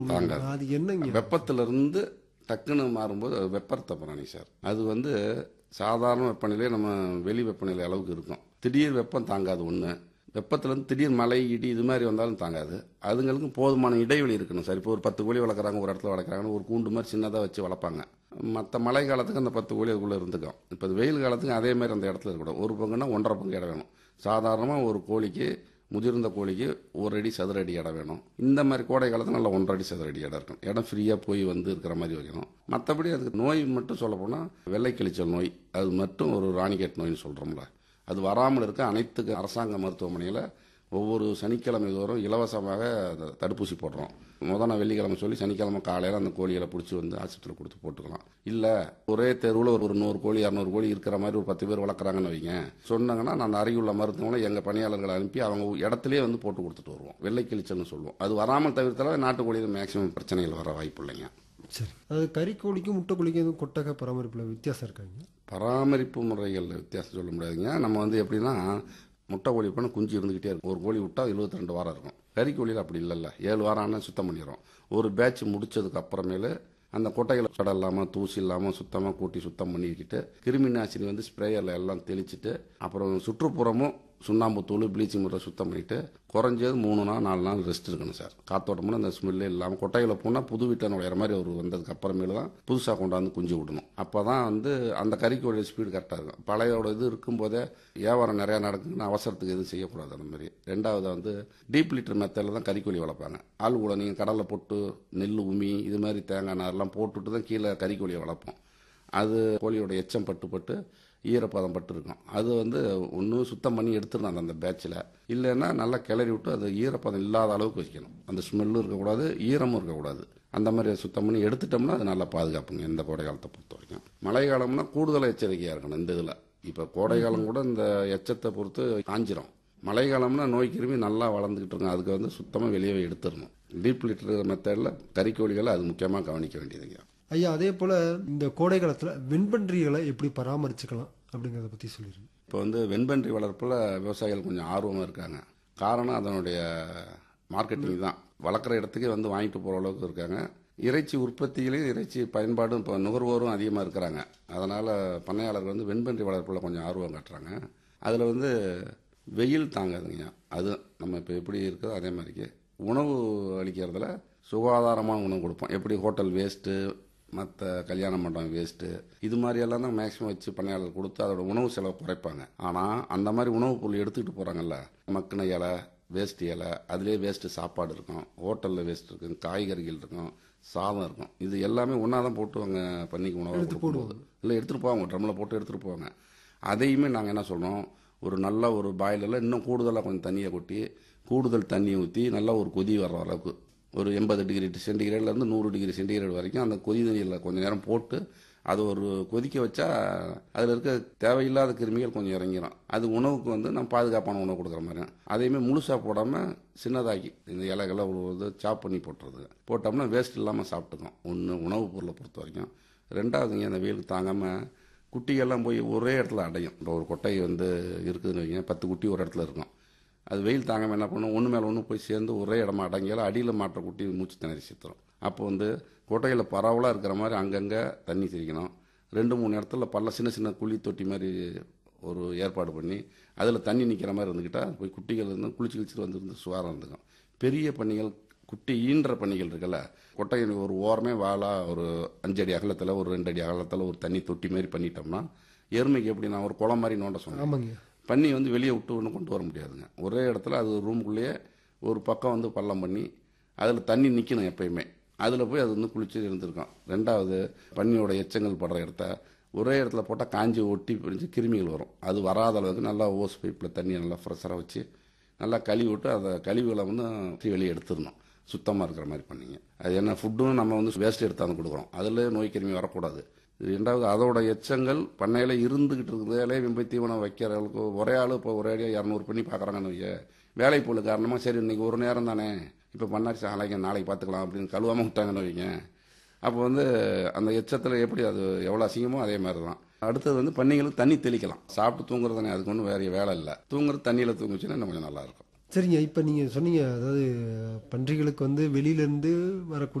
தாங்காது அது என்னங்க வெப்பத்திலிருந்து டக்குன்னு மாறும்போது அது வெப்பரத்த பிராணி சார் அது வந்து சாதாரண வெப்பநிலையே நம்ம வெளி வெப்பநிலை அளவுக்கு இருக்கும் திடீர் வெப்பம் தாங்காது ஒன்று வெப்பத்துலேருந்து திடீர் மழை இடி இது மாதிரி வந்தாலும் தாங்காது அதுங்களுக்கும் போதுமான இடைவெளி இருக்கணும் சார் இப்போ ஒரு பத்து கோழி வளர்க்குறாங்க ஒரு இடத்துல வளர்க்குறாங்கன்னு ஒரு கூண்டு மாதிரி சின்னதாக வச்சு வளர்ப்பாங்க மற்ற மழை காலத்துக்கு அந்த பத்து கோழி அதுக்குள்ளே இருந்துக்கும் இப்போ அது வெயில் காலத்துக்கு அதே மாதிரி அந்த இடத்துல இருக்கக்கூடாது ஒரு பங்குன்னா ஒன்றரை பங்கு இடம் வேணும் சாதாரணமாக ஒரு கோழிக்கு முதிர்ந்த கோழிக்கு ஒரு அடி சதுர அடி இடம் வேணும் இந்த மாதிரி கோடை காலத்தில் நல்லா ஒன்றரை அடி சதுர அடி இடம் இருக்கும் இடம் ஃப்ரீயாக போய் வந்து இருக்கிற மாதிரி வைக்கணும் மற்றபடி அதுக்கு நோய் மட்டும் சொல்ல போனால் வெள்ளை கிழிச்சல் நோய் அது மட்டும் ஒரு ராணிகேட் நோயின்னு சொல்கிறோம்ல அது வராமல் இருக்க அனைத்து அரசாங்க மருத்துவமனையில் ஒவ்வொரு சனிக்கிழமை தோறும் இலவசமாக அந்த தடுப்பூசி போடுறோம் முத நாள் வெள்ளிக்கிழமை சொல்லி சனிக்கிழமை காலையில் அந்த கோழிகளை பிடிச்சி வந்து ஆஸ்பத்திரியில் கொடுத்து போட்டுக்கலாம் இல்லை ஒரே தெருவில் ஒரு ஒரு நூறு கோழி இரநூறு கோழி இருக்கிற மாதிரி ஒரு பத்து பேர் வளர்க்குறாங்கன்னு வைங்க சொன்னாங்கன்னா நான் அருகிலுள்ள மருத்துவமனை எங்கள் பணியாளர்களை அனுப்பி அவங்க இடத்துலயே வந்து போட்டு கொடுத்துட்டு வருவோம் வெள்ளை கிழிச்சல்னு சொல்லுவோம் அது வராமல் தவிர்த்தாலே நாட்டுக்கோழியில் மேக்சிமம் பிரச்சனைகள் வர வாய்ப்பு இல்லைங்க சரி அது கறிக்கோழிக்கும் முட்டைக்கோழிக்கும் எதுவும் கொட்டகை பராமரிப்பில் வித்தியாசம் இருக்காங்க பராமரிப்பு முறைகள் வித்தியாசம் சொல்ல முடியாதுங்க நம்ம வந்து எப்படின்னா முட்டை கோழி பண்ண குஞ்சு இருந்துக்கிட்டே இருக்கும் ஒரு கோழி விட்டா 72 ரெண்டு வாரம் இருக்கும் கறி கோழியில் அப்படி இல்லைல்ல ஏழு வாரம் ஆனால் சுத்தம் பண்ணிடுறோம் ஒரு பேட்ச் முடிச்சதுக்கு அப்புறமேலு அந்த கொட்டைகளை சடை இல்லாமல் தூசி இல்லாமல் சுத்தமாக கூட்டி சுத்தம் பண்ணிக்கிட்டு கிருமி நாசினி வந்து ஸ்ப்ரேயரில் எல்லாம் தெளிச்சிட்டு அப்புறம் சுற்றுப்புறமும் சுண்ணாம்பு தூள் ப்ளீச்சிங் முறை சுத்தம் பண்ணிட்டு குறைஞ்சது மூணு நாள் நாலு நாள் ரெஸ்ட் இருக்கணும் சார் காத்தோட்டமும் அந்த ஸ்மெல்லே இல்லாமல் கொட்டைகளை போனால் புது வீட்டில் நுழையிற மாதிரி ஒரு வந்ததுக்கு அப்புறமேலு தான் புதுசாக கொண்டாந்து குஞ்சு விடணும் அப்போ தான் வந்து அந்த கறிக்கோழி ஸ்பீடு கரெக்டாக இருக்கும் பழையோட இது இருக்கும்போதே வியாபாரம் நிறையா நடக்குதுன்னு அவசரத்துக்கு எதுவும் செய்யக்கூடாது அந்த மாதிரி ரெண்டாவது வந்து டீப் லிட்டர் மெத்தடில் தான் கறிக்கோழி வளர்ப்பாங்க ஆள் கூட நீங்கள் கடலை போட்டு நெல் உமி இது மாதிரி தேங்காய் நார்லாம் போட்டுட்டு தான் கீழே கறிக்கோழியை வளர்ப்போம் அது கோழியோட எச்சம் பட்டு பட்டு ஈரப்பதம் பட்டு இருக்கும் அது வந்து ஒன்று சுத்தம் பண்ணி எடுத்துடணும் அந்த பேட்சில் இல்லைன்னா நல்லா கிளறி விட்டு அது ஈரப்பதம் இல்லாத அளவுக்கு வைக்கணும் அந்த ஸ்மெல்லும் இருக்கக்கூடாது ஈரமும் இருக்கக்கூடாது அந்த மாதிரி சுத்தம் பண்ணி எடுத்துட்டோம்னா அது நல்லா பாதுகாப்புங்க இந்த கோடை காலத்தை பொறுத்த வரைக்கும் மழை காலம்னா கூடுதல் எச்சரிக்கையாக இருக்கணும் இந்த இதில் இப்போ கோடை காலம் கூட இந்த எச்சத்தை பொறுத்து காஞ்சிரும் மழை காலம்னா நோய் கிருமி நல்லா வளர்ந்துக்கிட்டு இருக்கும் அதுக்கு வந்து சுத்தமாக வெளியே எடுத்துடணும் டீப் லிட்டர் மெத்தடில் கறிக்கோழிகளை அது முக்கியமாக கவனிக்க வேண்டியதுங்க ஐயா அதே போல் இந்த கோடை காலத்தில் வெண்பன்றிகளை எப்படி பராமரிச்சுக்கலாம் அப்படிங்கிறத பற்றி சொல்லிடுங்க இப்போ வந்து வெண்பன்றி வளர்ப்பில் விவசாயிகள் கொஞ்சம் ஆர்வமாக இருக்காங்க காரணம் அதனுடைய மார்க்கெட்டிங் தான் வளர்க்குற இடத்துக்கே வந்து வாங்கிட்டு போகிற அளவுக்கு இருக்காங்க இறைச்சி உற்பத்தியிலையும் இறைச்சி பயன்பாடும் இப்போ நுகர்வோரும் அதிகமாக இருக்கிறாங்க அதனால் பண்ணையாளர்கள் வந்து வெண்பன்றி வளர்ப்பில் கொஞ்சம் ஆர்வம் காட்டுறாங்க அதில் வந்து வெயில் தாங்காதுங்க அது நம்ம இப்போ எப்படி இருக்கோ அதே மாதிரிக்கு உணவு அளிக்கிறதுல சுகாதாரமான உணவு கொடுப்போம் எப்படி ஹோட்டல் வேஸ்ட்டு மற்ற கல்யாண மண்டபம் வேஸ்ட்டு இது மாதிரியெல்லாம் தான் மேக்ஸிமம் வச்சு பண்ணையாளர் கொடுத்து அதோட உணவு செலவு குறைப்பாங்க ஆனால் அந்த மாதிரி உணவுப் பொருள் எடுத்துக்கிட்டு போகிறாங்கல்ல மக்கின இலை வேஸ்ட் இலை அதுலேயே வேஸ்ட்டு சாப்பாடு இருக்கும் ஹோட்டலில் வேஸ்ட் இருக்கும் காய்கறிகள் இருக்கும் சாதம் இருக்கும் இது எல்லாமே ஒன்றா தான் போட்டு அவங்க பண்ணிக்கு உணவு கொடுக்கும்போது இல்லை எடுத்துகிட்டு போவாங்க ட்ரம்மில் போட்டு எடுத்துகிட்டு போவாங்க அதையுமே நாங்கள் என்ன சொல்கிறோம் ஒரு நல்ல ஒரு பாய்லரில் இன்னும் கூடுதலாக கொஞ்சம் தண்ணியை கொட்டி கூடுதல் தண்ணியை ஊற்றி நல்லா ஒரு கொதி வர்ற அளவுக்கு ஒரு எண்பது டிகிரி சென்டிகிரேட்லேருந்து நூறு டிகிரி சென்டிகிரேட் வரைக்கும் அந்த கொதி தண்ணியில் கொஞ்சம் நேரம் போட்டு அது ஒரு கொதிக்க வச்சா அதில் இருக்க தேவையில்லாத கிருமிகள் கொஞ்சம் இறங்கிடும் அது உணவுக்கு வந்து நம்ம பாதுகாப்பான உணவு கொடுக்குற மாதிரி அதையுமே முழுசாக போடாமல் சின்னதாக்கி இந்த இலைகளை ஒரு இது சாப் பண்ணி போட்டுறது போட்டோம்னா வேஸ்ட் இல்லாமல் சாப்பிட்டுக்கும் ஒன்று உணவுப் பொருளை பொறுத்த வரைக்கும் ரெண்டாவதுங்க இந்த வெயிலுக்கு தாங்காமல் குட்டிகள்லாம் போய் ஒரே இடத்துல அடையும் இப்போ ஒரு கொட்டை வந்து இருக்குதுன்னு வைங்க பத்து குட்டி ஒரு இடத்துல இருக்கும் அது வெயில் தாங்காமல் என்ன பண்ணும் ஒன்று மேலே ஒன்று போய் சேர்ந்து ஒரே இடமா அடங்கியாலும் அடியில் மாற்ற குட்டி மூச்சு திணறி சித்துரும் அப்போ வந்து கொட்டையில் பரவலாக இருக்கிற மாதிரி அங்கங்கே தண்ணி சிரிக்கணும் ரெண்டு மூணு இடத்துல பல்ல சின்ன சின்ன குழி தொட்டி மாதிரி ஒரு ஏற்பாடு பண்ணி அதில் தண்ணி நிற்கிற மாதிரி இருந்துக்கிட்டால் போய் குட்டிகள் இருந்து குளிச்சு குளிச்சுட்டு வந்துருந்து சுவாரம் இருந்துக்கும் பெரிய பணிகள் குட்டி ஈன்ற பணிகள் இருக்குல்ல கொட்டையின் ஒரு ஓரமே வாழா ஒரு அஞ்சடி அகலத்தில் ஒரு ரெண்டு அடி அகலத்தில் ஒரு தண்ணி தொட்டி மாதிரி பண்ணிட்டோம்னா எருமைக்கு எப்படி நான் ஒரு குளம் மாதிரி நோண்ட சொன்னேன் ஆமாங்க பண்ணி வந்து வெளியே விட்டு ஒன்று கொண்டு வர முடியாதுங்க ஒரே இடத்துல அது ரூமுக்குள்ளேயே ஒரு பக்கம் வந்து பள்ளம் பண்ணி அதில் தண்ணி நிற்கணும் எப்பயுமே அதில் போய் அது வந்து குளிச்சு இருந்திருக்கும் ரெண்டாவது பன்னியோட எச்சங்கள் படுற இடத்த ஒரே இடத்துல போட்டால் காஞ்சி ஒட்டி பிரிஞ்சு கிருமிகள் வரும் அது வராத அளவுக்கு நல்லா ஓஸ் பைப்பில் தண்ணியை நல்லா ஃப்ரெஷ்ஷாக வச்சு நல்லா கழுவி விட்டு அதை கழிவுகளை வந்து வெளியே எடுத்துடணும் சுத்தமாக இருக்கிற மாதிரி பண்ணிங்க அது என்ன ஃபுட்டும் நம்ம வந்து வேஸ்ட் எடுத்தாந்து கொடுக்குறோம் அதில் நோய் கிருமி வரக்கூடாது ரெண்டாவது அதோட எச்சங்கள் பண்ணையில் இருந்துகிட்டு இருக்கிறதாலே வெம்பை தீவனம் வைக்கிற அளவுக்கு ஒரே ஆள் இப்போ ஒரே அடியாக இரநூறு பண்ணி பார்க்குறாங்கன்னு வைக்க வேலை போல காரணமாக சரி இன்னைக்கு ஒரு நேரம் தானே இப்போ பண்ணாச்சு நாளைக்கு நாளைக்கு பார்த்துக்கலாம் அப்படின்னு கழுவாமல் விட்டாங்கன்னு வைங்க அப்போ வந்து அந்த எச்சத்தில் எப்படி அது எவ்வளோ அசிங்கமோ அதே மாதிரி தான் அடுத்தது வந்து பன்னிங்களுக்கு தண்ணி தெளிக்கலாம் சாப்பிட்டு தூங்குறது தானே அதுக்கு ஒன்றும் வேற வேலை இல்லை தூங்குறது தண்ணியில் தூங்குச்சுன்னா இன்னும் கொஞ்சம் நல்லா இருக்கும் சரிங்க இப்போ நீங்கள் சொன்னீங்க அதாவது பன்றிகளுக்கு வந்து வெளியிலேருந்து வரக்கூடிய